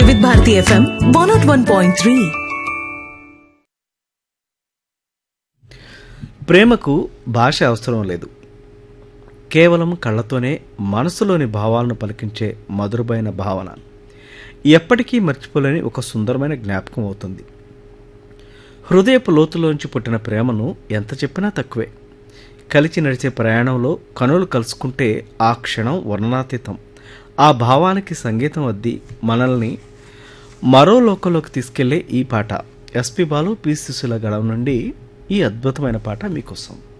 వివిధ Bharati FM one nought one point three ప్రేమకు భాష అవసరం లేదు కేవలం కళ్ళతోనే మనసులోని భావాలను పలికించే మధురమైన భావన ఎప్పటికీ మర్చిపోలేని ఒక సుందరమైన జ్ఞాపకం అవుతుంది హృదయపు లోతులోంచి పుట్టిన ప్రేమను ఎంత చెప్పినా తక్కువే కలిసి నడిచే ప్రయాణంలో కనులు కలుసుకుంటే ఆ క్షణం వర్ణనాతీతం ఆ భావానికి సంగీతం అద్ది మనల్ని మరో లోకంలోకి తీసుకెళ్లే ఈ పాట ఎస్పి బాలు పి శిశుల గడం నుండి ఈ అద్భుతమైన పాట మీకోసం